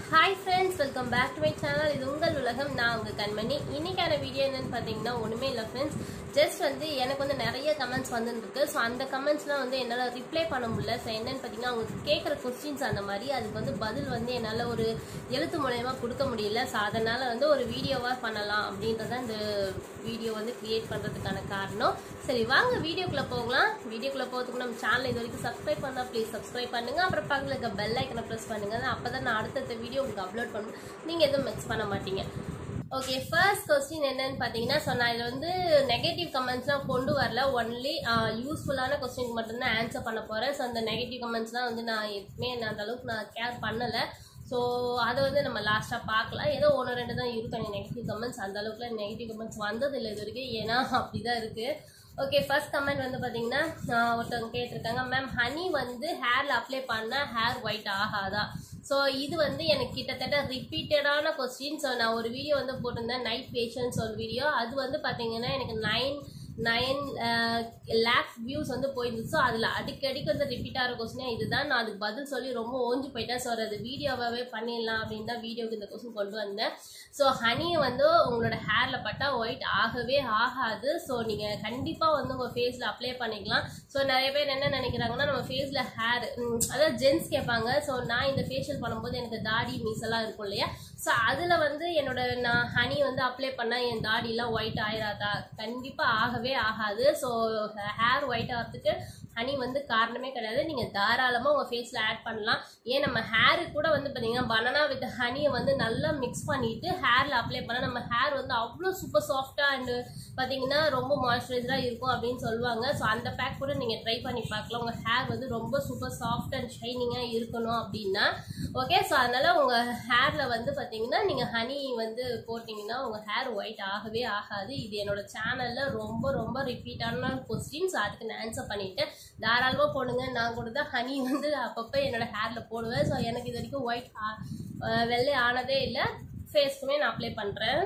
hi friends welcome back to my channel இது உங்கள் உலகம் நான் உங்கள் கண்மணி இன்னைக்கான வீடியோ என்னன்னு பார்த்தீங்கன்னா ஒன்றுமே இல்லை ஃப்ரெண்ட்ஸ் ஜஸ்ட் வந்து எனக்கு வந்து நிறைய கமெண்ட்ஸ் வந்துருக்கு ஸோ அந்த கமெண்ட்ஸ்லாம் வந்து என்னால் ரிப்ளை பண்ண முடியல ஸோ என்னன்னு பார்த்தீங்கன்னா அவங்க கேட்குற கொஸ்டின்ஸ் அந்த மாதிரி அதுக்கு வந்து பதில் வந்து என்னால் ஒரு எழுத்து மூலயமா கொடுக்க முடியல ஸோ அதனால் வந்து ஒரு வீடியோவாக பண்ணலாம் அப்படின்றத இந்த வீடியோ வந்து கிரியேட் பண்ணுறதுக்கான காரணம் சரி வாங்க வீடியோக்குள்ளே போகலாம் வீடியோக்குள்ளே போகிறதுக்கு நம்ம சேனல் இது வரைக்கும் சப்ஸ்கிரைப் பண்ணால் ப்ளீஸ் சப்ஸ்கிரைப் பண்ணுங்க அப்புறம் பக்கத்தில் இருக்க பெல் ஐக்கனை ப்ரெஸ் பண்ணுங்க அப்போ தான் நான் அடுத்தடுத்த வீடியோ உங்களுக்கு அப்லோட் பண்ணுவேன் நீங்கள் எதுவும் மிக்ஸ் பண்ண மாட்டீங்க ஓகே ஃபர்ஸ்ட் கொஸ்டின் என்னன்னு பார்த்தீங்கன்னா ஸோ நான் இதில் வந்து நெகட்டிவ் கமெண்ட்ஸ்லாம் கொண்டு வரல ஒன்லி யூஸ்ஃபுல்லான கொஸ்டினுக்கு மட்டும்தான் ஆன்சர் பண்ண போகிறேன் ஸோ அந்த நெகட்டிவ் கமெண்ட்ஸ்லாம் வந்து நான் எதுவுமே நான் அந்த அளவுக்கு நான் கேர் பண்ணலை ஸோ அதை வந்து நம்ம லாஸ்ட்டாக பார்க்கலாம் ஏதோ ஒன்று ரெண்டு தான் இருக்கும் நெகட்டிவ் கமெண்ட்ஸ் அந்த அளவுக்குலாம் நெகட்டிவ் கமெண்ட்ஸ் வந்ததில்லை இது வரைக்கும் ஏன்னா அப்படி தான் இருக்குது ஓகே ஃபர்ஸ்ட் கமெண்ட் வந்து பார்த்தீங்கன்னா ஆஹ் ஒருத்தவங்க கேட்டிருக்காங்க மேம் ஹனி வந்து ஹேரில் அப்ளை பண்ணால் ஹேர் ஒயிட் ஆகாதா ஸோ இது வந்து எனக்கு கிட்டத்தட்ட ரிப்பீட்டடான கொஸ்டின் ஸோ நான் ஒரு வீடியோ வந்து போட்டிருந்தேன் நைட் பேஷன்ஸ் ஒரு வீடியோ அது வந்து பார்த்தீங்கன்னா எனக்கு நைன் நைன் லேக் வியூஸ் வந்து போயிருந்துச்சு ஸோ அதில் அடிக்கடிக்கு வந்து ரிப்பீட் ஆகிற கொஸ்டினே இதுதான் நான் அதுக்கு பதில் சொல்லி ரொம்ப ஓஞ்சு போயிட்டேன் ஸோ அது வீடியோவாகவே பண்ணிடலாம் அப்படின்னு தான் வீடியோக்கு இந்த கொஸ்டின் கொண்டு வந்தேன் ஸோ ஹனியை வந்து உங்களோட ஹேரில் பட்டால் ஒயிட் ஆகவே ஆகாது ஸோ நீங்கள் கண்டிப்பாக வந்து உங்கள் ஃபேஸில் அப்ளை பண்ணிக்கலாம் ஸோ நிறைய பேர் என்ன நினைக்கிறாங்கன்னா நம்ம ஃபேஸில் ஹேர் அதாவது ஜென்ஸ் கேட்பாங்க ஸோ நான் இந்த ஃபேஷியல் பண்ணும்போது எனக்கு தாடி மீசெல்லாம் இருக்கும் இல்லையா ஸோ அதில் வந்து என்னோட நான் ஹனி வந்து அப்ளை பண்ணால் என் தாடிலாம் ஒயிட் ஆயிராதா கண்டிப்பாக ஆகவே ஆகாது ஸோ ஹேர் ஒயிட் ஆகிறதுக்கு ஹனி வந்து காரணமே கிடையாது நீங்கள் தாராளமாக உங்கள் ஃபேஸில் ஆட் பண்ணலாம் ஏன் நம்ம ஹேரு கூட வந்து பார்த்தீங்கன்னா பனானா வித் ஹனியை வந்து நல்லா மிக்ஸ் பண்ணிவிட்டு ஹேரில் அப்ளை பண்ணால் நம்ம ஹேர் வந்து அவ்வளோ சூப்பர் சாஃப்டாக அண்டு பார்த்தீங்கன்னா ரொம்ப மாய்ஸ்சரைசராக இருக்கும் அப்படின்னு சொல்லுவாங்க ஸோ அந்த பேக் கூட நீங்கள் ட்ரை பண்ணி பார்க்கலாம் உங்கள் ஹேர் வந்து ரொம்ப சூப்பர் சாஃப்ட் அண்ட் ஷைனிங்காக இருக்கணும் அப்படின்னா ஓகே ஸோ அதனால் உங்கள் ஹேரில் வந்து பார்த்தீங்கன்னா நீங்கள் ஹனி வந்து போட்டிங்கன்னா உங்கள் ஹேர் ஒயிட் ஆகவே ஆகாது இது என்னோட சேனலில் ரொம்ப ரொம்ப ரிப்பீட்டான கொஸ்டின்ஸ் அதுக்கு நான் ஆன்சர் பண்ணிட்டேன் தாராளமாக போடுங்க நான் கூட தான் ஹனி வந்து அப்பப்போ என்னோட ஹேரில் போடுவேன் ஸோ எனக்கு இது வரைக்கும் ஒயிட் வெள்ளை ஆனதே இல்லை ஃபேஸ்க்குமே நான் அப்ளை பண்ணுறேன்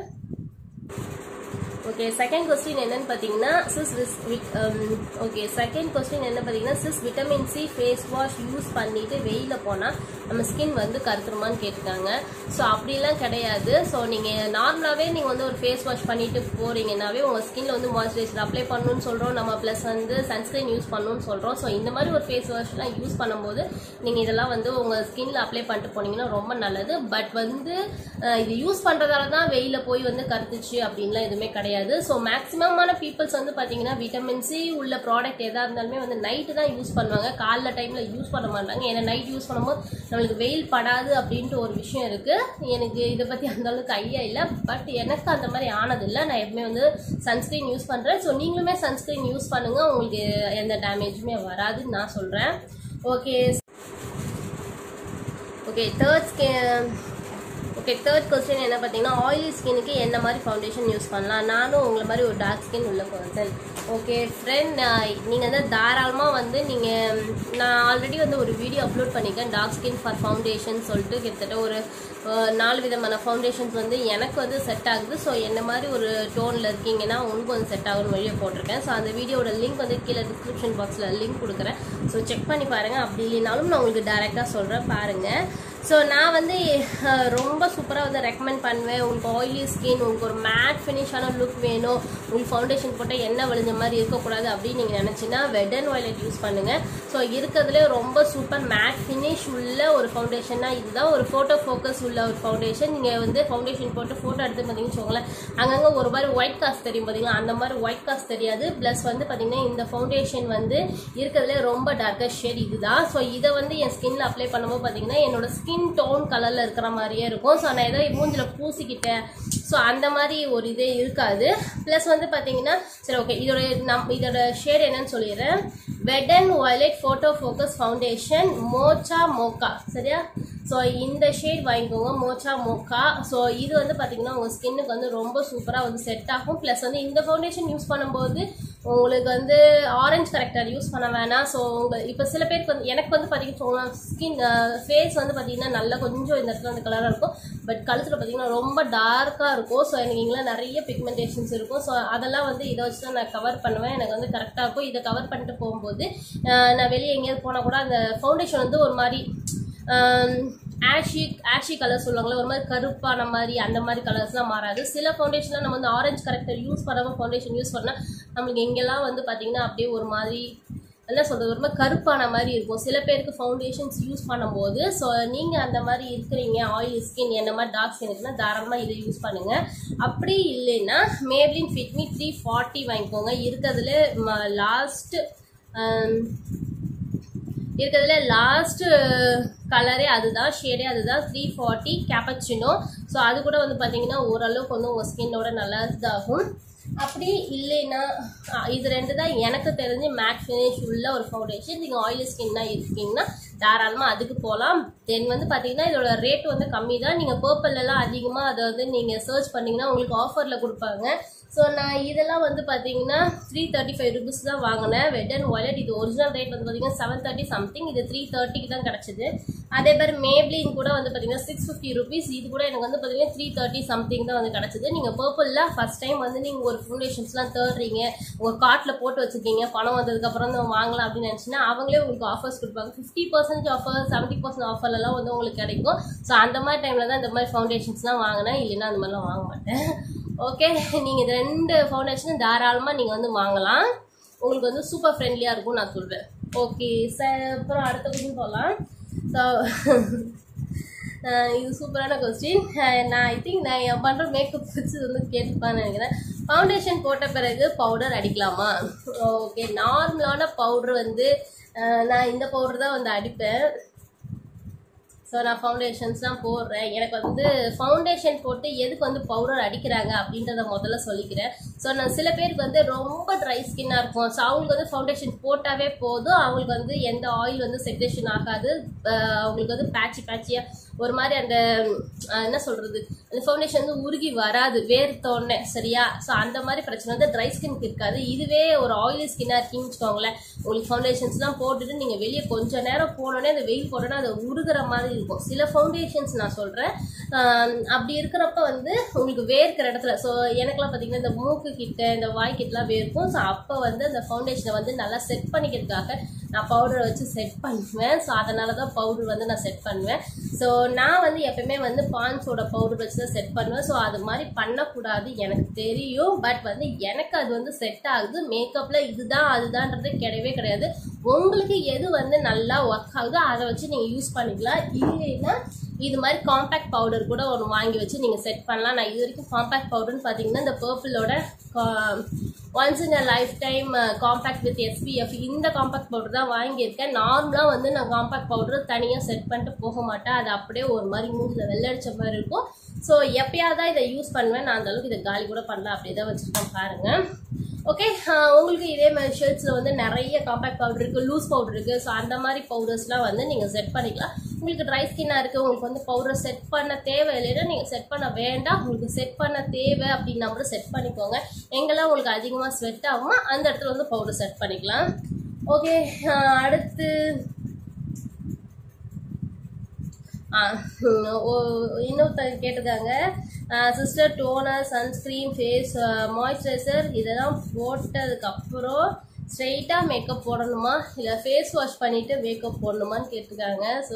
ஓகே செகண்ட் கொஸ்டின் என்னன்னு பார்த்தீங்கன்னா சிஸ் ஓகே செகண்ட் கொஸ்டின் என்ன பார்த்தீங்கன்னா sis vitamin C face wash use பண்ணிட்டு வெயிலில் போனால் நம்ம ஸ்கின் வந்து கருத்துருமான்னு கேட்டிருக்காங்க ஸோ அப்படிலாம் கிடையாது ஸோ நீங்கள் நார்மலாகவே நீங்கள் வந்து ஒரு ஃபேஸ் வாஷ் பண்ணிட்டு போறீங்கன்னாவே உங்கள் ஸ்கின்ல வந்து மாய்ஸ்சரைசர் அப்ளை பண்ணணும்னு சொல்கிறோம் நம்ம ப்ளஸ் வந்து சன்ஸ்கிரீன் யூஸ் பண்ணணும்னு சொல்கிறோம் ஸோ இந்த மாதிரி ஒரு ஃபேஸ் வாஷ்லாம் யூஸ் பண்ணும்போது நீங்கள் இதெல்லாம் வந்து உங்கள் ஸ்கின்ல அப்ளை பண்ணிட்டு போனீங்கன்னா ரொம்ப நல்லது பட் வந்து அஹ், இது யூஸ் பண்ணுறதால தான் வெயிலில் போய் வந்து கருத்துச்சு அப்படின்லாம் எதுவுமே கிடையாது ஸோ மேக்ஸிமமான பீப்புள்ஸ் வந்து பார்த்தீங்கன்னா விட்டமின் சி உள்ள ப்ராடக்ட் எதாக இருந்தாலுமே வந்து நைட்டு தான் யூஸ் பண்ணுவாங்க காலைல டைமில் யூஸ் பண்ண மாட்டாங்க ஏன்னா நைட் யூஸ் பண்ணும்போது நம்மளுக்கு வெயில் படாது அப்படின்ட்டு ஒரு விஷயம் இருக்குது எனக்கு இதை பற்றி அந்த அளவுக்கு ஐடியா இல்லை பட் எனக்கு அந்த மாதிரி ஆனதில்லை நான் எப்பவுமே வந்து சன்ஸ்க்ரீன் யூஸ் பண்ணுறேன் ஸோ நீங்களுமே சன்ஸ்க்ரீன் யூஸ் பண்ணுங்கள் உங்களுக்கு எந்த டேமேஜுமே வராதுன்னு நான் சொல்கிறேன் okay okay third okay third question என்ன பார்த்தீங்கன்னா ஆயிலி ஸ்கினுக்கு என்ன மாதிரி ஃபவுண்டேஷன் யூஸ் பண்ணலாம் நானும் உங்களை மாதிரி ஒரு டார்க் ஸ்கின் உள்ள பர்சன் ஓகே ஃப்ரெண்ட் நீங்கள் வந்து தாராளமாக வந்து நீங்கள் நான் ஆல்ரெடி வந்து ஒரு வீடியோ அப்லோட் பண்ணியிருக்கேன் டார்க் ஸ்கின் ஃபார் ஃபவுண்டேஷன் சொல்லிட்டு கிட்டத்தட்ட ஒரு அஹ், நாலு விதமான ஃபவுண்டேஷன்ஸ் வந்து எனக்கு வந்து செட் ஆகுது ஸோ என்ன மாதிரி ஒரு டோனில் இருக்கீங்கன்னா உங்களுக்கு வந்து செட் ஆகும்னு வெளியே போட்டிருக்கேன் ஸோ அந்த வீடியோட லிங்க் வந்து கீழே டிஸ்கிரிப்ஷன் பாக்ஸில் லிங்க் கொடுக்குறேன் ஸோ செக் பண்ணி பாருங்கள் அப்படி இல்லைனாலும் நான் உங்களுக்கு டேரெக்டாக சொல்கிறேன் பாருங்கள் ஸோ நான் வந்து அஹ், ரொம்ப சூப்பராக வந்து ரெக்கமெண்ட் பண்ணுவேன் உங்களுக்கு ஆயிலி ஸ்கின் உங்களுக்கு ஒரு மேட் ஃபினிஷான லுக் வேணும் உங்களுக்கு ஃபவுண்டேஷன் போட்டால் எண்ணெய் விழுந்த மாதிரி இருக்கக்கூடாது அப்படின்னு நீங்கள் நினச்சின்னா வெட் அண்ட் வயலட் யூஸ் பண்ணுங்கள் ஸோ இருக்கிறதுலே ரொம்ப சூப்பர் மேட் ஃபினிஷ் உள்ள ஒரு ஃபவுண்டேஷன்னா இதுதான் ஒரு ஃபோட்டோ ஃபோக்கஸ் உள்ள ஒரு ஃபவுண்டேஷன் நீங்கள் வந்து ஃபவுண்டேஷன் போட்டு ஃபோட்டோ எடுத்து பார்த்தீங்கன்னு வச்சுக்கோங்களேன் அங்கங்கே ஒரு மாதிரி ஒயிட் காஸ்ட் தெரியும் பார்த்தீங்களா அந்த மாதிரி ஒயிட் காஸ்ட் தெரியாது ப்ளஸ் வந்து பார்த்தீங்கன்னா இந்த ஃபவுண்டேஷன் வந்து இருக்கிறதுலே ரொம்ப டார்க்கர் ஷேட் இதுதான் ஸோ இதை வந்து என் ஸ்கின்ல அப்ளை பண்ணும்போது பார்த்தீங்கன்னா என்னோட ஸ்கின் டோன் கலரில் இருக்கிற மாதிரியே இருக்கும் ஸோ நான் ஏதோ மூஞ்சில பூசிக்கிட்டேன் ஸோ அந்த மாதிரி ஒரு இதே இருக்காது ப்ளஸ் வந்து பார்த்தீங்கன்னா சரி ஓகே இதோட நம் இதோட ஷேட் என்னன்னு சொல்லிடுறேன் wet and wild photo focus foundation mocha mocha சரியா ஸோ இந்த ஷேட் வாங்கிக்கோங்க மோச்சா மோக்கா ஸோ இது வந்து பார்த்தீங்கன்னா உங்கள் ஸ்கின்னுக்கு வந்து ரொம்ப சூப்பராக வந்து செட் ஆகும் ப்ளஸ் வந்து இந்த ஃபவுண்டேஷன் யூஸ் பண்ணும்போது உங்களுக்கு வந்து ஆரஞ்சு கரெக்டர் யூஸ் பண்ண வேணாம் ஸோ உங்கள் இப்போ சில பேருக்கு வந்து எனக்கு வந்து பார்த்தீங்கன்னா ஸ்கின் ஃபேஸ் வந்து பார்த்தீங்கன்னா நல்லா கொஞ்சம் இந்த இடத்துல வந்து கலராக இருக்கும் பட் கழுத்தில் பார்த்தீங்கன்னா ரொம்ப டார்க்காக இருக்கும் ஸோ எனக்கு இங்கே நிறைய பிக்மெண்டேஷன்ஸ் இருக்கும் ஸோ அதெல்லாம் வந்து இதை வச்சு தான் நான் கவர் பண்ணுவேன் எனக்கு வந்து கரெக்டாக இருக்கும் இதை கவர் பண்ணிட்டு போகும்போது அஹ், நான் வெளியே எங்கேயாவது போனால் கூட அந்த ஃபவுண்டேஷன் வந்து ஒரு மாதிரி ஆஷி ஆஷி கலர் சொல்லுவாங்களே ஒரு மாதிரி கருப்பான மாதிரி அந்த மாதிரி கலர்ஸ்லாம் மாறாது சில ஃபவுண்டேஷன்லாம் நம்ம வந்து ஆரஞ்சு கரெக்டர் யூஸ் பண்ணாமல் ஃபவுண்டேஷன் யூஸ் பண்ணால் நம்மளுக்கு எங்கெல்லாம் வந்து பார்த்தீங்கன்னா அப்படியே ஒரு மாதிரி என்ன சொல்கிறது ஒரு மாதிரி கருப்பான மாதிரி இருக்கும் சில பேருக்கு ஃபவுண்டேஷன்ஸ் யூஸ் பண்ணும்போது ஸோ நீங்கள் அந்த மாதிரி இருக்கிறீங்க ஆயில் ஸ்கின் என்ன மாதிரி டார்க் ஸ்கின் இருக்குன்னா தாராளமாக இதை யூஸ் பண்ணுங்கள் அப்படி இல்லைன்னா மேப்ளின் ஃபிட்மி த்ரீ ஃபார்ட்டி வாங்கிக்கோங்க இருக்கிறதுல லாஸ்ட்டு இருக்கிறதுல லாஸ்ட் கலரே அதுதான் ஷேடே அதுதான் த்ரீ ஃபார்ட்டி கேப்பச்சினோ ஸோ அது கூட வந்து பார்த்தீங்கன்னா ஓரளவுக்கு வந்து உங்கள் ஸ்கின்னோட நல்லா இதாகும் அப்படி இல்லைன்னா அஹ், இது ரெண்டு தான் எனக்கு தெரிஞ்சு மேட் ஃபினிஷ் உள்ள ஒரு ஃபவுண்டேஷன் நீங்கள் ஆயிலி ஸ்கின்னாக இருக்கீங்கன்னா தாராளமாக அதுக்கு போகலாம் தென் வந்து பார்த்தீங்கன்னா இதோட ரேட் வந்து கம்மி தான் நீங்கள் பர்பிள்லாம் அதிகமாக அதை வந்து நீங்கள் சர்ச் பண்ணிங்கன்னா உங்களுக்கு ஆஃபரில் கொடுப்பாங்க ஸோ நான் இதெல்லாம் வந்து பார்த்தீங்கன்னா த்ரீ தேர்ட்டி ஃபைவ் ருபீஸ் தான் வாங்கினேன் வெட் அண்ட் வாலெட் இது ஒரிஜினல் ரேட் வந்து பார்த்தீங்கன்னா செவன் தேர்ட்டி சம்திங் இது த்ரீ தேர்ட்டிக்கு தான் கிடச்சிது அதே மாதிரி மேப்ளின் கூட வந்து பார்த்தீங்கன்னா சிக்ஸ் ஃபிஃப்டி ருபீஸ் இது கூட எனக்கு வந்து பார்த்தீங்கன்னா த்ரீ தேர்ட்டி சம்திங் தான் வந்து கிடச்சிது நீங்கள் பர்பிளில் ஃபஸ்ட் டைம் வந்து நீங்கள் ஒரு ஃபவுண்டேஷன்ஸ்லாம் தேடுறீங்க உங்கள் கார்ட்டில் போட்டு வச்சுருக்கீங்க பணம் வந்ததுக்கப்புறம் தான் வாங்கலாம் அப்படின்னு நினச்சின்னா அவங்களே உங்களுக்கு ஆஃபர்ஸ் கொடுப்பாங்க fifty percentage offer seventy percent ஆஃபர்லாம் வந்து உங்களுக்கு கிடைக்கும் ஸோ அந்த மாதிரி டைமில் தான் இந்த மாதிரி ஃபவுண்டேஷன்ஸ்லாம் வாங்கினேன் இல்லைன்னா அந்த மாதிரிலாம் வாங்க மாட்டேன் ஓகே நீங்கள் இந்த ரெண்டு ஃபவுண்டேஷனும் தாராளமாக நீங்கள் வந்து வாங்கலாம் உங்களுக்கு வந்து சூப்பர் ஃப்ரெண்ட்லியாக இருக்கும் நான் சொல்வேன் ஓகே சார் அப்புறம் அடுத்த கொஸ்டின் போகலாம் ஸோ இது சூப்பரான கொஸ்டின் நான் ஐ திங்க் நான் என் பண்ணுற மேக்கப் வச்சு வந்து கேட்டுப்பான்னு நினைக்கிறேன் ஃபவுண்டேஷன் போட்ட பிறகு பவுடர் அடிக்கலாமா ஓகே நார்மலான பவுடர் வந்து அஹ், நான் இந்த பவுடர் தான் வந்து அடிப்பேன் ஸோ நான் ஃபவுண்டேஷன்ஸ்லாம் போடுறேன் எனக்கு வந்து ஃபவுண்டேஷன் போட்டு எதுக்கு வந்து பவுடர் அடிக்கிறாங்க அப்படின்றத முதல்ல சொல்லிக்கிறேன் ஸோ நான் சில பேருக்கு வந்து ரொம்ப ட்ரை ஸ்கின்னாக இருக்கும் ஸோ அவங்களுக்கு வந்து ஃபவுண்டேஷன் போட்டாவே போதும் அவங்களுக்கு வந்து எந்த ஆயில் வந்து செக்ரேஷன் ஆகாது அஹ் அவங்களுக்கு வந்து பேட்சி பேட்சியாக ஒரு மாதிரி அந்த அஹ் என்ன சொல்கிறது அந்த ஃபவுண்டேஷன் வந்து உருகி வராது வேர்த்தோடனே சரியா ஸோ அந்த மாதிரி பிரச்சனை வந்து ட்ரை ஸ்கின்க்கு இருக்காது இதுவே ஒரு ஆயிலி ஸ்கின்னாக இருக்கீங்கன்னு வச்சுக்கோங்களேன் உங்களுக்கு ஃபவுண்டேஷன்ஸ்லாம் போட்டுட்டு நீங்கள் வெளியே கொஞ்ச நேரம் போனோடனே அந்த வெயில் போட்டோன்னே அது உருகுற மாதிரி இருக்கும் சில ஃபவுண்டேஷன்ஸ் நான் சொல்கிறேன் அப்படி இருக்கிறப்ப வந்து உங்களுக்கு வேர்க்கிற இடத்துல ஸோ எனக்குலாம் பார்த்தீங்கன்னா இந்த மூக்கு கிட்ட இந்த வாய் கிட்டலாம் வேர்க்கும் ஸோ அப்போ வந்து அந்த ஃபவுண்டேஷனை வந்து நல்லா செட் பண்ணிக்கிறதுக்காக நான் பவுடரை வச்சு செட் பண்ணுவேன் ஸோ அதனால தான் பவுடர் வந்து நான் செட் பண்ணுவேன் ஸோ நான் வந்து எப்பயுமே வந்து பான்ஸோட பவுடர் வச்சு தான் செட் பண்ணுவேன் ஸோ அது மாதிரி பண்ணக்கூடாது எனக்கு தெரியும் பட் வந்து எனக்கு அது வந்து செட் ஆகுது மேக்கப்பில் இதுதான் அதுதான்றது கிடையவே கிடையாது உங்களுக்கு எது வந்து நல்லா ஒர்க் ஆகுதோ அதை வச்சு நீங்கள் யூஸ் பண்ணிக்கலாம் இல்லைன்னா இது மாதிரி காம்பேக்ட் பவுடர் கூட ஒன்று வாங்கி வச்சு நீங்கள் செட் பண்ணலாம் நான் இது வரைக்கும் காம்பேக்ட் பவுடர்னு பார்த்தீங்கன்னா இந்த பர்பிளோட once in a lifetime compact with SPF இந்த காம்பேக்ட் பவுடர் தான் வாங்கியிருக்கேன் நார்மலாக வந்து நான் காம்பேக்ட் பவுடர் தனியாக செட் பண்ணிட்டு போக மாட்டேன் அது அப்படியே ஒரு மாதிரி மூஞ்சில் வெள்ளடிச்ச மாதிரி இருக்கும் ஸோ எப்பயாவது தான் இதை யூஸ் பண்ணுவேன் நான் அந்த அளவுக்கு இதை காலி கூட பண்ணல அப்படியே தான் வச்சுருக்கேன் பாருங்கள் ஓகே உங்களுக்கு இதே மாதிரி ஷர்ட்ஸில் வந்து நிறைய காம்பேக்ட் பவுடர் இருக்குது லூஸ் பவுடர் இருக்குது ஸோ அந்த மாதிரி பவுடர்ஸ்லாம் வந்து நீங்கள் செட் பண்ணிக்கலாம் உங்களுக்கு ட்ரை ஸ்கின்னாக இருக்குது உங்களுக்கு வந்து பவுடர் செட் பண்ண தேவை இல்லைன்னா நீங்கள் செட் பண்ண வேண்டாம் உங்களுக்கு செட் பண்ண தேவை அப்படின்னா கூட செட் பண்ணிக்கோங்க எங்கெல்லாம் உங்களுக்கு அதிகமாக ஸ்வெட் ஆகுமோ அந்த இடத்துல வந்து பவுடர் செட் பண்ணிக்கலாம் ஓகே அடுத்து ஆ, ஓ- இன்னொருத்தங்க கேட்டிருக்காங்க sister toner sunscreen face moisturiser இதெல்லாம் போட்டதுக்கப்புறம் ஸ்ட்ரெயிட்டாக மேக்கப் போடணுமா இல்லை ஃபேஸ் வாஷ் பண்ணிவிட்டு மேக்கப் போடணுமான்னு கேட்டிருக்காங்க ஸோ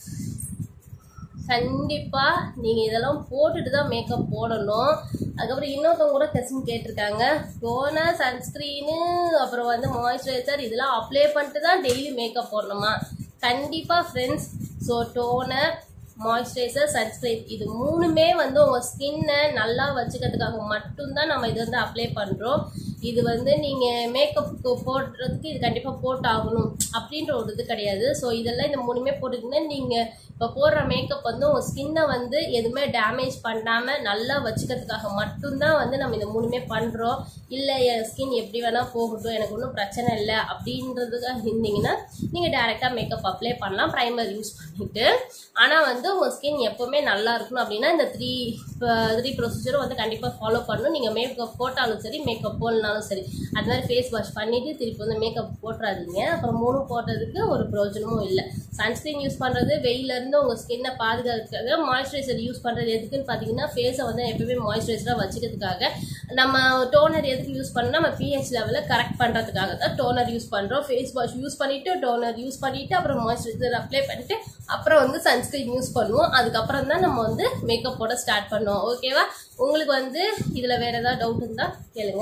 கண்டிப்பாக நீங்கள் இதெல்லாம் போட்டுட்டு தான் மேக்கப் போடணும் அதுக்கப்புறம் இன்னொருத்தவங்க கூட கொஸ்டின் கேட்டிருக்காங்க டோனர் சன்ஸ்க்ரீனு அப்புறம் வந்து மாய்ஸ்சரைசர் இதெல்லாம் அப்ளை பண்ணிட்டு தான் டெய்லி மேக்கப் போடணுமா கண்டிப்பாக friends so toner moisturiser sunscreen இது மூணுமே வந்து உங்கள் ஸ்கின்னை நல்லா வச்சுக்கிறதுக்காக மட்டும்தான் நம்ம இது வந்து அப்ளை பண்ணுறோம் இது வந்து நீங்கள் மேக்கப்புக்கு போடுறதுக்கு இது கண்டிப்பாக போட்டாகணும் அப்படின்ற ஒரு இது கிடையாது ஸோ இதெல்லாம் இந்த மூணுமே போட்டுக்கிங்கன்னா நீங்கள் இப்போ போடுற மேக்கப் வந்து உங்கள் ஸ்கின்னை வந்து எதுவுமே டேமேஜ் பண்ணாமல் நல்லா வச்சுக்கிறதுக்காக மட்டும்தான் வந்து நம்ம இந்த மூணுமே பண்ணுறோம் இல்லை என் ஸ்கின் எப்படி வேணால் போகட்டும் எனக்கு ஒன்றும் பிரச்சனை இல்லை அப்படின்றதுக்காக இருந்தீங்கன்னா நீங்கள் டேரெக்டாக மேக்கப் அப்ளை பண்ணலாம் ப்ரைமர் யூஸ் பண்ணிவிட்டு ஆனால் வந்து உங்கள் ஸ்கின் எப்போவுமே நல்லா இருக்கணும் அப்படின்னா இந்த த்ரீ த்ரீ ப்ரொசீஜரும் வந்து கண்டிப்பாக ஃபாலோ பண்ணணும் நீங்கள் மேக்கப் போட்டாலும் சரி மேக்கப் போடலனாலும் சரி அது மாதிரி ஃபேஸ் வாஷ் பண்ணிவிட்டு திருப்பி வந்து மேக்கப் போட்டுறாதீங்க அப்புறம் மூணு போட்டதுக்கு ஒரு பிரயோஜனமும் இல்லை சன்ஸ்க்ரீன் யூஸ் பண்ணுறது வெயிலேருந்து இருந்து உங்கள் ஸ்கின்னை பாதுகாக்கிறதுக்காக மாய்ஸ்சரைசர் யூஸ் பண்ணுறது எதுக்குன்னு பார்த்தீங்கன்னா ஃபேஸை வந்து எப்பவுமே மாய்ஸ்சரைசராக வச்சுக்கிறதுக்காக நம்ம டோனர் எதுக்கு யூஸ் பண்ணணும் நம்ம பிஹெச் லெவலில் கரெக்ட் பண்ணுறதுக்காக தான் டோனர் யூஸ் பண்ணுறோம் ஃபேஸ் வாஷ் யூஸ் பண்ணிவிட்டு டோனர் யூஸ் பண்ணிவிட்டு அப்புறம் மாய்ஸ்சரைசர் அப்ளை பண்ணிவிட்டு அப்புறம் வந்து சன்ஸ்கிரீன் யூஸ் பண்ணுவோம் அதுக்கப்புறம் தான் நம்ம வந்து மேக்கப் போட ஸ்டார்ட் பண்ணுவோம் ஓகேவா உங்களுக்கு வந்து இதில் வேறு ஏதாவது டவுட் இருந்தால் கேளுங்க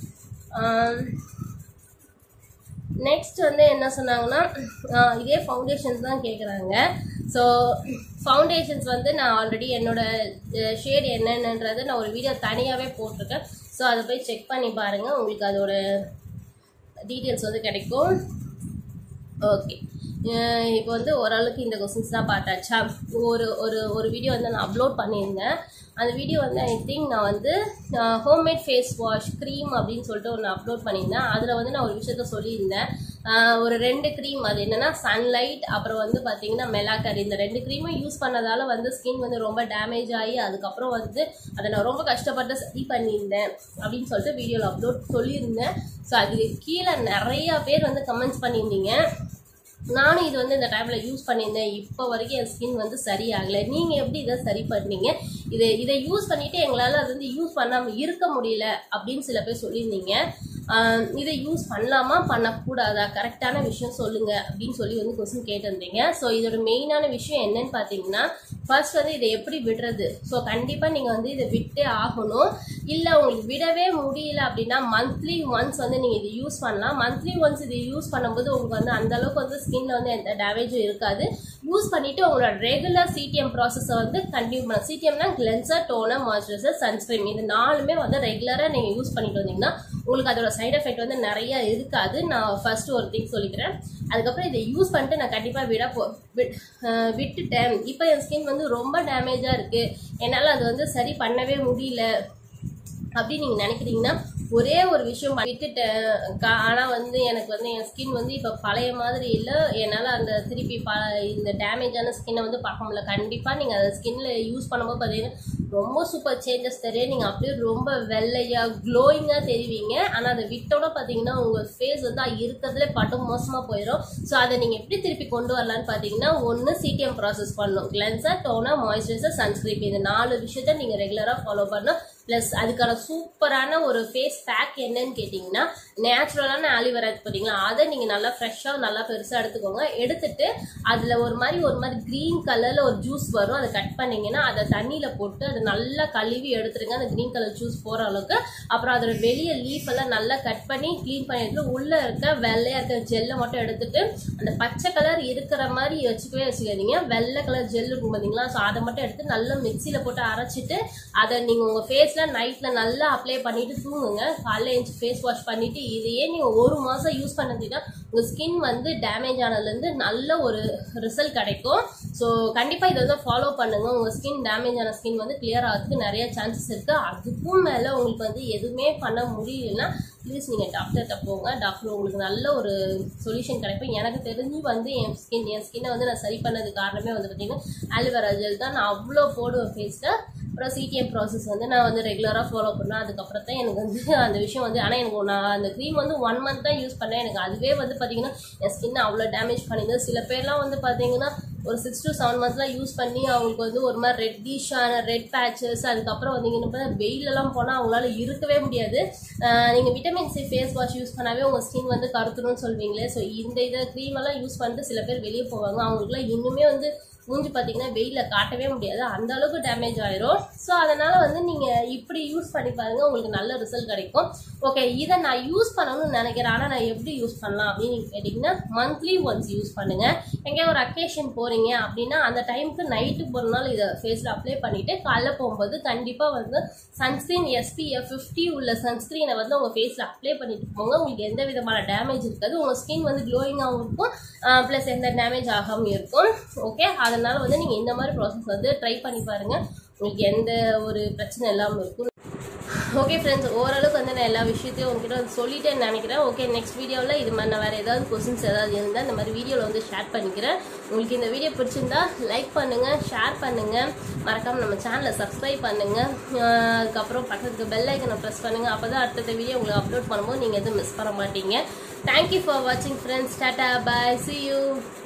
நெக்ஸ்ட் வந்து என்ன சொன்னாங்கன்னா ஆஹ் இதே ஃபவுண்டேஷன்ஸ் தான் கேட்குறாங்க ஸோ ஃபவுண்டேஷன்ஸ் வந்து நான் ஆல்ரெடி என்னோட ஷேட் என்னென்னன்றதை நான் ஒரு வீடியோ தனியாகவே போட்டிருக்கேன் ஸோ அதை போய் செக் பண்ணி பாருங்கள் உங்களுக்கு அதோட டீட்டெயில்ஸ் வந்து கிடைக்கும் ஓகே இப்போ வந்து ஓரளவுக்கு இந்த கொஸ்டின்ஸ் தான் பார்த்தாச்சா ஒரு ஒரு ஒரு வீடியோ வந்து நான் அப்லோட் பண்ணியிருந்தேன் அந்த வீடியோ வந்து ஐ திங்க் நான் வந்து ஹோம்மேட் ஃபேஸ் வாஷ் க்ரீம் அப்படின்னு சொல்லிட்டு ஒன்று அப்லோட் பண்ணியிருந்தேன் அதில் வந்து நான் ஒரு விஷயத்த சொல்லியிருந்தேன் ஆஹ் ஒரு ரெண்டு க்ரீம் அது என்னென்னா சன்லைட் அப்புறம் வந்து பார்த்தீங்கன்னா மெலாக்கர் இந்த ரெண்டு க்ரீமும் யூஸ் பண்ணதால வந்து ஸ்கின் வந்து ரொம்ப டேமேஜ் ஆகி அதுக்கப்புறம் வந்து அதை நான் ரொம்ப கஷ்டப்பட்டு சரி பண்ணியிருந்தேன் அப்படின்னு சொல்லிட்டு வீடியோவில் அப்லோட் சொல்லியிருந்தேன் ஸோ அதுக்கு கீழே நிறையா பேர் வந்து கமெண்ட்ஸ் பண்ணியிருந்தீங்க நானும் இது வந்து இந்த டைமில் யூஸ் பண்ணியிருந்தேன் இப்போ வரைக்கும் என் ஸ்கின் வந்து சரியாகலை நீங்கள் எப்படி இதை சரி பண்ணீங்க இதை இதை யூஸ் பண்ணிவிட்டு எங்களால் அது வந்து யூஸ் பண்ணாமல் இருக்க முடியல அப்படின்னு சில பேர் சொல்லியிருந்தீங்க ஆஹ் இதை யூஸ் பண்ணலாமா பண்ணக்கூடாதா கரெக்டான விஷயம் சொல்லுங்க அப்படின்னு சொல்லி வந்து கொஸ்டின் கேட்டிருந்தீங்க ஸோ இதோட மெயினான விஷயம் என்னன்னு பார்த்தீங்கன்னா ஃபர்ஸ்ட் வந்து இதை எப்படி விடுறது ஸோ கண்டிப்பாக நீங்கள் வந்து இதை விட்டே ஆகணும் இல்லை உங்களுக்கு விடவே முடியல அப்படின்னா மந்த்லி ஒன்ஸ் வந்து நீங்கள் இதை யூஸ் பண்ணலாம் மந்த்லி ஒன்ஸ் இதை யூஸ் பண்ணும்போது உங்களுக்கு வந்து அந்த அளவுக்கு வந்து ஸ்கின்ல வந்து எந்த டேமேஜும் இருக்காது யூஸ் பண்ணிட்டு உங்களோட ரெகுலர் சிடிஎம் ப்ராசஸை வந்து கண்டினியூ பண்ணலாம் சிடிஎம்னா கிளென்சர் டோனர் மாய்ஸ்சரைசர் சன்ஸ்கிரீம் இது நாலுமே வந்து ரெகுலராக நீங்கள் யூஸ் பண்ணிட்டு வந்தீங்கன்னா உங்களுக்கு அதோட சைடு எஃபெக்ட் வந்து நிறைய இருக்காது நான் ஃபர்ஸ்ட் ஒரு திங் சொல்லிக்கிறேன் அதுக்கப்புறம் இதை யூஸ் பண்ணிட்டு நான் கண்டிப்பாக விட போ விட்- அஹ் விட்டுட்டேன் இப்போ என் ஸ்கின் வந்து ரொம்ப டேமேஜாக இருக்குது என்னால் அது வந்து சரி பண்ணவே முடியல அப்படின்னு நீங்கள் நினைக்கிறீங்கன்னா ஒரே ஒரு விஷயம் விட்டுட்டேன் கா- ஆனா வந்து எனக்கு வந்து என் ஸ்கின் வந்து இப்போ பழைய மாதிரி இல்லை என்னால் அந்த திருப்பி ப இந்த டேமேஜான ஸ்கின்னை வந்து பார்க்க முடியல கண்டிப்பாக நீங்கள் அந்த ஸ்கின்ல யூஸ் பண்ணும்போது பார்த்தீங்கன்னா ரொம்ப சூப்பர் சேஞ்சஸ் தெரியும் நீங்கள் அப்படியே ரொம்ப வெள்ளையாக க்ளோயிங்காக தெரிவிங்க ஆனால் அதை விட்டோட பார்த்தீங்கன்னா உங்கள் ஃபேஸ் வந்து இருக்கிறதுல பட்டு மோசமாக போயிடும் ஸோ அதை நீங்கள் எப்படி திருப்பி கொண்டு வரலான்னு பார்த்தீங்கன்னா ஒன்று சிடிஎம் ப்ராசஸ் பண்ணணும் கிளென்சர் டோனர் மாய்ஸ்சரைசர் சன்ஸ்கிரீன் இந்த நாலு விஷயத்த நீங்கள் ரெகுலராக ஃபாலோ பண்ணணும் ப்ளஸ் அதுக்கான சூப்பரான ஒரு ஃபேஸ் பேக் என்னன்னு கேட்டிங்கன்னா நேச்சுரலான ஆலிவேரா இருக்கு பார்த்தீங்களா அதை நீங்கள் நல்லா ஃப்ரெஷ்ஷாக நல்லா பெருசாக எடுத்துக்கோங்க எடுத்துட்டு அதில் ஒரு மாதிரி ஒரு மாதிரி க்ரீன் கலரில் ஒரு ஜூஸ் வரும் அதை கட் பண்ணீங்கன்னா அதை தண்ணியில் போட்டு அதை நல்லா கழுவி எடுத்துருங்க அந்த க்ரீன் கலர் ஜூஸ் போகிற அளவுக்கு அப்புறம் அதோட வெளியே லீஃப் எல்லாம் நல்லா கட் பண்ணி க்ளீன் பண்ணிட்டு உள்ளே இருக்க வெள்ளையாக இருக்க ஜெல்லை மட்டும் எடுத்துட்டு அந்த பச்சை கலர் இருக்கிற மாதிரி வச்சுக்கவே வச்சுக்காதீங்க வெள்ளை கலர் ஜெல் இருக்கும் பார்த்தீங்களா ஸோ அதை மட்டும் எடுத்து நல்லா மிக்சியில் போட்டு அரைச்சிட்டு அதை நீங்கள் உங்கள் ஃபேஸில் நைட்டில் நல்லா அப்ளை பண்ணிட்டு தூங்குங்க காலைல எழுந்து ஃபேஸ் வாஷ் பண்ணிட்டு இதையே நீங்கள் ஒரு மாதம் யூஸ் பண்ணதுன்னா உங்கள் ஸ்கின் வந்து டேமேஜ் ஆனதுலேருந்து நல்ல ஒரு ரிசல்ட் கிடைக்கும் ஸோ கண்டிப்பாக இதை வந்து ஃபாலோ பண்ணுங்க உங்கள் ஸ்கின் டேமேஜ் ஆன ஸ்கின் வந்து கிளியர் ஆகிறதுக்கு நிறைய சான்சஸ் இருக்குது அதுக்கும் மேலே உங்களுக்கு வந்து எதுவுமே பண்ண முடியலன்னா ப்ளீஸ் நீங்கள் டாக்டர்கிட்ட போங்க டாக்டர் உங்களுக்கு நல்ல ஒரு சொல்யூஷன் கிடைக்கும் எனக்கு தெரிஞ்சு வந்து என் ஸ்கின் என் ஸ்கின்னை வந்து நான் சரி பண்ணது காரணமே வந்து பார்த்தீங்கன்னா ஆலிவேரா ஜெல் தான் நான் அவ்வளோ போடுவேன் ஃபேஸில் அப்புறம் சிடிஎம் ப்ராசஸ் வந்து நான் வந்து ரெகுலராக ஃபாலோ பண்ணேன் அதுக்கப்புறம் தான் எனக்கு வந்து அந்த விஷயம் வந்து ஆனால் எனக்கு நான் அந்த க்ரீம் வந்து ஒன் மந்த் தான் யூஸ் பண்ணேன் எனக்கு அதுவே வந்து பார்த்தீங்கன்னா என் ஸ்கின் அவ்வளோ டேமேஜ் பண்ணியிருந்தது சில பேர்லாம் வந்து பார்த்தீங்கன்னா ஒரு சிக்ஸ் டு செவன் மந்த்ஸ்லாம் யூஸ் பண்ணி அவங்களுக்கு வந்து ஒரு மாதிரி ரெட்டிஷான ரெட் பேச்சஸ் அதுக்கப்புறம் வந்து இங்கே இப்போ வெயிலெல்லாம் போனால் அவங்களால இருக்கவே முடியாது நீங்கள் vitamin C face wash use பண்ணாவே உங்கள் ஸ்கின் வந்து கருத்துணும்னு சொல்வீங்களே ஸோ இந்த இதை க்ரீம் எல்லாம் யூஸ் பண்ணிட்டு சில பேர் வெளியே போவாங்க அவங்களுக்குலாம் இன்னுமே வந்து மூஞ்சி பார்த்தீங்கன்னா வெயிலில் காட்டவே முடியாது அந்த அளவுக்கு டேமேஜ் ஆயிரும் ஸோ அதனால வந்து நீங்கள் இப்படி யூஸ் பண்ணி பாருங்க உங்களுக்கு நல்ல ரிசல்ட் கிடைக்கும் ஓகே இதை நான் யூஸ் பண்ணணும்னு நினைக்கிறேன் ஆனால் நான் எப்படி யூஸ் பண்ணலாம் அப்படின்னு நீங்கள் கேட்டிங்கன்னா மந்த்லி ஒன்ஸ் யூஸ் பண்ணுங்க எங்கேயா ஒரு அக்கேஷன் போறீங்க அப்படின்னா அந்த டைமுக்கு நைட்டு ஒரு நாள் இதை ஃபேஸில் அப்ளை பண்ணிட்டு காலைல போகும்போது கண்டிப்பாக வந்து சன்ஸ்கிரீன் எஸ்பிஎஃப் ஃபிஃப்டி உள்ள சன்ஸ்கிரீனை வந்து உங்கள் ஃபேஸில் அப்ளை பண்ணிட்டு போங்க உங்களுக்கு எந்த விதமான டேமேஜ் இருக்காது உங்கள் ஸ்கின் வந்து க்ளோயிங்காகவும் இருக்கும் ப்ளஸ் எந்த டேமேஜ் ஆகாமல் இருக்கும் ஓகே அதனால வந்து நீங்கள் இந்த மாதிரி ப்ராசஸ் வந்து ட்ரை பண்ணி பாருங்கள் உங்களுக்கு எந்த ஒரு பிரச்சனை இல்லாமல் இருக்கும் ஓகே ஃப்ரெண்ட்ஸ் ஓரளவுக்கு வந்து நான் எல்லா விஷயத்தையும் உங்ககிட்ட வந்து சொல்லிட்டேன்னு நினைக்கிறேன் ஓகே நெக்ஸ்ட் வீடியோவில் இது மாதிரி நான் வேறு ஏதாவது கொஸ்டின்ஸ் ஏதாவது இருந்தால் இந்த மாதிரி வீடியோவில் வந்து ஷேர் பண்ணிக்கிறேன் உங்களுக்கு இந்த வீடியோ பிடிச்சிருந்தா லைக் பண்ணுங்கள் ஷேர் பண்ணுங்கள் மறக்காமல் நம்ம சேனலை சப்ஸ்கிரைப் பண்ணுங்கள் ஆஹ் அதுக்கப்புறம் பக்கத்துக்கு பெல் ஐக்கனை ப்ரெஸ் பண்ணுங்கள் அப்போ தான் அடுத்த வீடியோ உங்களுக்கு அப்லோட் பண்ணும்போது நீங்கள் எதுவும் மிஸ் பண்ண மாட்டீங்க தேங்க்யூ ஃபார் வாட்சிங் friends tata bye see you